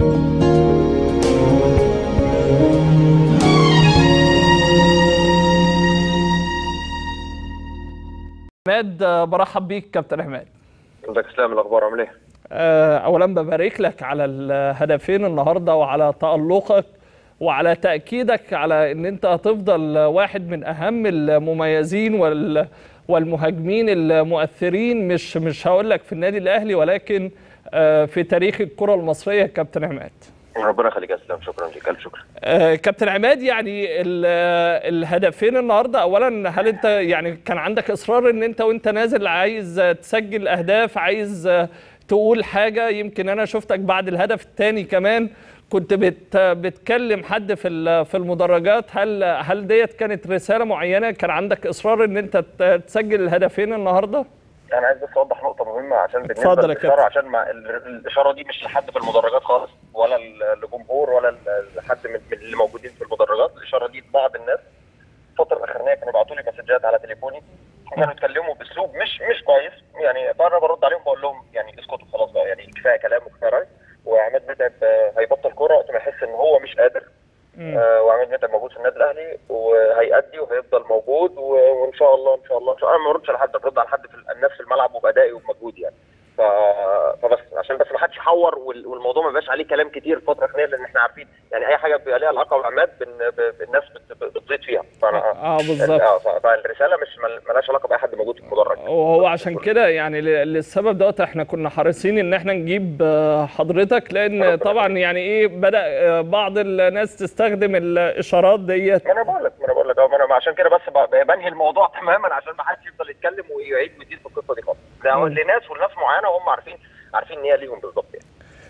عماد برحب بيك كابتن عماد عندك اسلام الاخبار عامل ايه؟ آه، اولا ببارك لك على الهدفين النهارده وعلى تالقك وعلى تاكيدك على ان انت هتفضل واحد من اهم المميزين وال والمهاجمين المؤثرين مش مش هقول لك في النادي الاهلي ولكن آه، في تاريخ الكره المصريه كابتن عماد ربنا يخليك يا اسلام شكرا لك الف شكر آه، كابتن عماد يعني ال- آه، الهدفين النهارده اولا هل انت يعني كان عندك اصرار ان انت وانت نازل عايز آه، تسجل اهداف عايز آه، تقول حاجه يمكن انا شفتك بعد الهدف الثاني كمان كنت بت بتكلم حد في ال- في المدرجات هل هل ديت كانت رساله معينه كان عندك اصرار ان انت ت- تسجل الهدفين النهارده انا عايز بس اوضح نقطه مهمه عشان بالنسبه اتفضل يا للاشاره كابتن. عشان ما ال- الاشاره دي مش لحد في المدرجات خالص ولا ال- لجمهور ولا ال- لحد من من اللي موجودين في المدرجات الاشاره دي لبعض الناس الفتره الاخرانيه كانوا يبعتوا لي مسجات على تليفوني كانوا يتكلموا باسلوب مش مش كويس يعني فانا برد عليهم بقول لهم يعني اسكتوا خلاص بقى يعني كفايه كلام وكفايه رأي وعماد متعب آه، هيبطل كوره وقت ما يحس ان هو مش قادر آه، وعماد متعب موجود في النادي الاهلي وهيأدي وهيفضل موجود و- وان شاء الله ان شاء الله ان شاء الله انا ما بردش على حد برد على حد في الناس في الملعب وبادائي وبمجهودي يعني ف... فبس عشان بس ما حدش يحور وال- والموضوع ما يبقاش عليه كلام كتير الفتره الاخرانيه لان احنا عارفين يعني اي حاجه بيبقى ليها علاقه بعماد بن... ب... الناس بت... بتزيد فيها فانا اه بالظبط اه ف- فالرساله مش مل- ملهاش علاقه باي حد موجود في المدرج وهو عشان كده يعني ل- للسبب دوت احنا كنا حريصين ان احنا نجيب آه، حضرتك لان طبعا يعني ايه بدا آه، بعض الناس تستخدم الاشارات ديت ما انا بقول لك ما انا بقول لك اه ما انا عشان كده بس ب- بنهي الموضوع تماما عشان ما حدش يفضل يتكلم ويعيد ويزيد في القصه دي خالص ده مم. لناس ولناس معينه وهم عارفين عارفين ان هي ليهم بالظبط يعني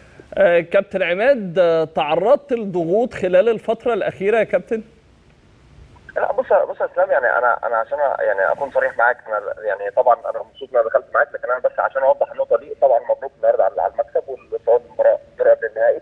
آه، كابتن عماد آه، تعرضت لضغوط خلال الفتره الاخيره يا كابتن لا بص بص يا اسلام يعني انا انا عشان أ- يعني اكون صريح معاك انا يعني طبعا انا مبسوط ان انا دخلت معاك لكن انا بس عشان اوضح النقطه دي طبعا مبروك النهارده على على المكسب والصعود المباراه الدور قبل النهائي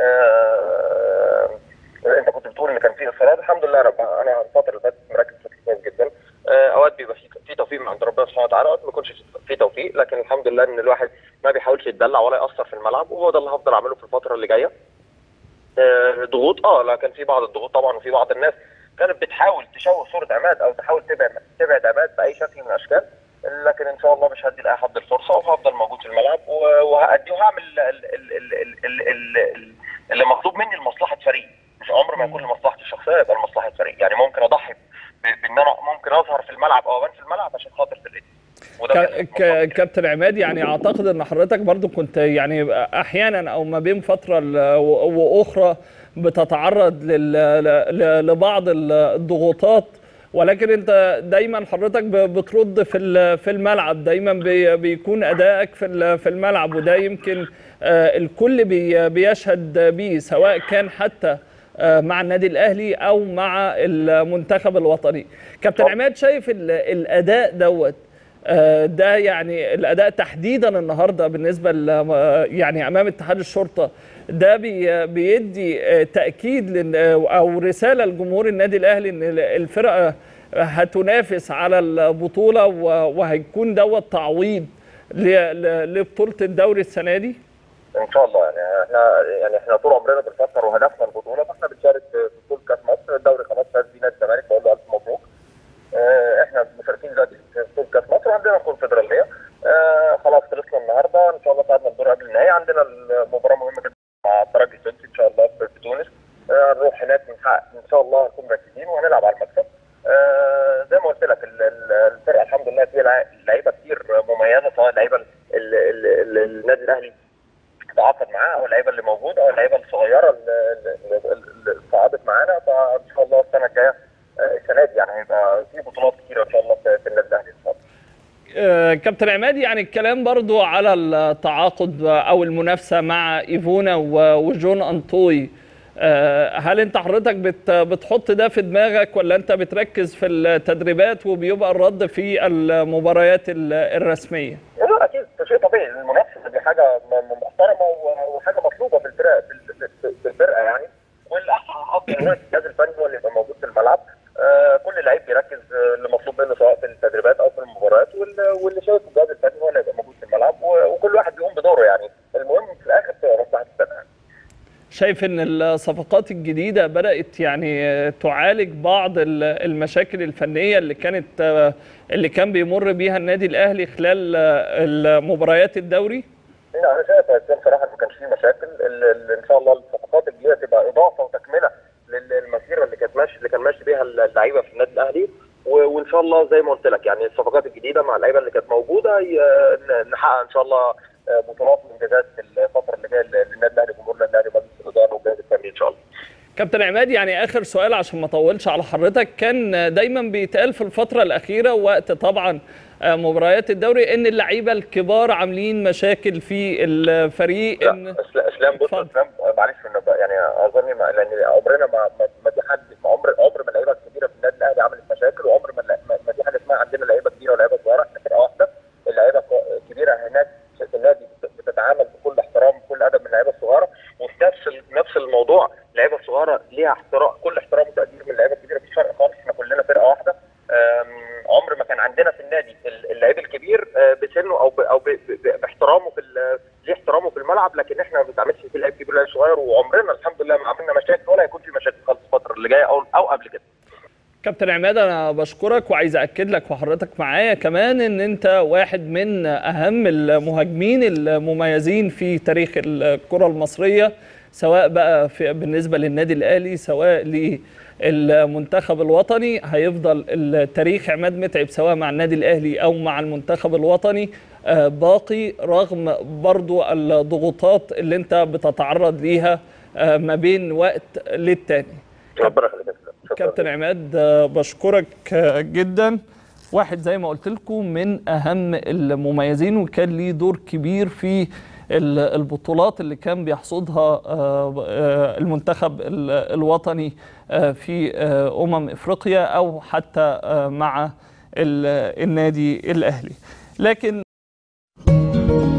آه انت كنت بتقول ان كان في اصرار الحمد لله رب انا الفتره اللي فاتت مركز بشكل كويس جدا آه اوقات بيبقى في في توفيق من عند ربنا سبحانه وتعالى اوقات ما يكونش في توفيق لكن الحمد لله ان الواحد ما بيحاولش يتدلع ولا ياثر في الملعب وهو ده اللي هفضل اعمله في الفتره اللي جايه آه، ضغوط اه لا كان في بعض الضغوط طبعا وفي بعض الناس كانت بتحاول تشوه صوره عماد او تحاول تبعد تبعد عماد باي شكل من الاشكال لكن ان شاء الله مش هدي لاي حد الفرصه وهفضل موجود في الملعب و- وهادي وهعمل ال- ال- ال- ال- ال- ال- ال- اللي مطلوب مني لمصلحه فريق مش عمر ما يكون لمصلحتي الشخصيه يبقى لمصلحه فريق يعني ممكن اضحي ب- بان انا ممكن اظهر في الملعب او ابان في الملعب عشان خاطر فرقتي وده كا- بيحصل. كا- كابتن عماد يعني اعتقد ان حضرتك برضو كنت يعني احيانا او ما بين فتره ل- و- واخرى بتتعرض لل- ل- لبعض الضغوطات ولكن انت دايما حضرتك ب- بترد في ال- في الملعب دايما بي- بيكون ادائك في ال- في الملعب وده يمكن آه، الكل بي- بيشهد بيه سواء كان حتى آه، مع النادي الاهلي او مع المنتخب الوطني كابتن طبعا. عماد شايف ال- الاداء دوت آه، ده يعني الاداء تحديدا النهارده بالنسبه ل- يعني امام اتحاد الشرطه ده بي بيدي آه، تاكيد لن- او رساله لجمهور النادي الاهلي ان ال- الفرقه هتنافس على البطوله و- وهيكون دوت تعويض ل- ل- لبطوله الدوري السنه دي ان شاء الله يعني احنا يعني احنا طول عمرنا بنفكر وهدفنا البطوله فاحنا بنشارك في بطوله كاس مصر الدوري خلاص فاز بيه نادي الزمالك بقول له الف مبروك اه، احنا مشاركين دلوقتي في بطوله كاس مصر وعندنا الكونفدراليه اه، خلاص خلصنا النهارده ان شاء الله صعدنا الدور قبل النهائي عندنا المباراه مهمه جدا مع الترجي التونسي ان شاء الله في في تونس اه، هنروح هناك نحقق ان شاء الله نكون مركزين وهنلعب على المكسب اه، زي ما قلت لك ال- ال- الفرقه الحمد لله فيها لع- لعيبه كتير مميزه سواء لعيبه ال- ال- ال- النادي الاهلي تعاقد معاه او اللعيبه اللي موجوده او اللعيبه الصغيره اللي- اللي اللي صعدت معانا فان شاء الله السنه الجايه آه، السنه دي يعني هيبقى في بطولات كتيره ان شاء الله في في النادي الاهلي ان شاء الله. آه، كابتن عماد يعني الكلام برضو على التعاقد او المنافسه مع ايفونا و- وجون انطوي آه، هل انت حضرتك بت- بتحط ده في دماغك ولا انت بتركز في التدريبات وبيبقى الرد في المباريات ال- الرسميه؟ لا اكيد ده شيء طبيعي المنافسه دي حاجه م- م- محترمه و- وحاجه مطلوبه في الفرقه في ال- في- في الفرقه يعني والاحسن افضل ان الجهاز الفني هو اللي يبقى موجود في الملعب آه، كل لعيب بيركز آه، اللي مطلوب منه سواء في التدريبات او في المباريات وال- واللي شايف الجهاز الفني هو اللي يبقى موجود في الملعب و- وكل واحد بيقوم بدوره يعني المهم في الاخر تبقى مصلحه الفرقه شايف ان الصفقات الجديده بدات يعني تعالج بعض المشاكل الفنيه اللي كانت اللي كان بيمر بيها النادي الاهلي خلال المباريات الدوري لا انا شايف يا صراحه ما كانش فيه مشاكل ان شاء الله الصفقات الجديده تبقى اضافه وتكمله للمسيره اللي كانت ماشي اللي كان ماشي بيها اللعيبه في النادي الاهلي وان شاء الله زي ما قلت لك يعني الصفقات الجديده مع اللعيبه اللي كانت موجوده نحقق ان شاء الله بطولات وانجازات الفتره اللي جايه للنادي الاهلي جمهور النادي الاهلي مجلس الاداره والجهاز الفني ان شاء الله. كابتن عماد يعني اخر سؤال عشان ما اطولش على حضرتك كان دايما بيتقال في الفتره الاخيره وقت طبعا مباريات الدوري ان اللعيبه الكبار عاملين مشاكل في الفريق لا ان اسلام بص اسلام معلش يعني اظني لان عمرنا ما ما في حد عمر عمر ما اللعيبه الكبيره في النادي الاهلي عملت مشاكل وعمر ما ما في حاجه اسمها عندنا لعيبه كبيره ولاعيبه صغيره احنا فرقه واحده اللعيبه الكبيره هناك في النادي بتتعامل بكل احترام بكل ادب من اللعيبه الصغيره وفي نفس نفس الموضوع اللعيبه الصغيره ليها احترام كل احترام وتقدير من اللعيبه الكبيره مفيش فرق خالص احنا كلنا فرقه واحده عمر ما كان عندنا في النادي اللعيب الكبير بسنه او ب او ب باحترامه في ليه احترامه في الملعب لكن احنا ما بنتعاملش في لعيب كبير ولاعيب صغير وعمرنا الحمد لله ما عملنا مشاكل ولا هيكون في مشاكل خالص الفتره اللي جايه او او قبل كده. كابتن عماد انا بشكرك وعايز اكد لك وحضرتك معايا كمان ان انت واحد من اهم المهاجمين المميزين في تاريخ الكره المصريه سواء بقى في بالنسبه للنادي الاهلي سواء للمنتخب الوطني هيفضل التاريخ عماد متعب سواء مع النادي الاهلي او مع المنتخب الوطني باقي رغم برضو الضغوطات اللي انت بتتعرض ليها ما بين وقت للتاني ربنا يخليك كابتن عماد بشكرك جدا واحد زي ما قلت لكم من اهم المميزين وكان ليه دور كبير في البطولات اللي كان بيحصدها المنتخب الوطني في امم افريقيا او حتى مع النادي الاهلي لكن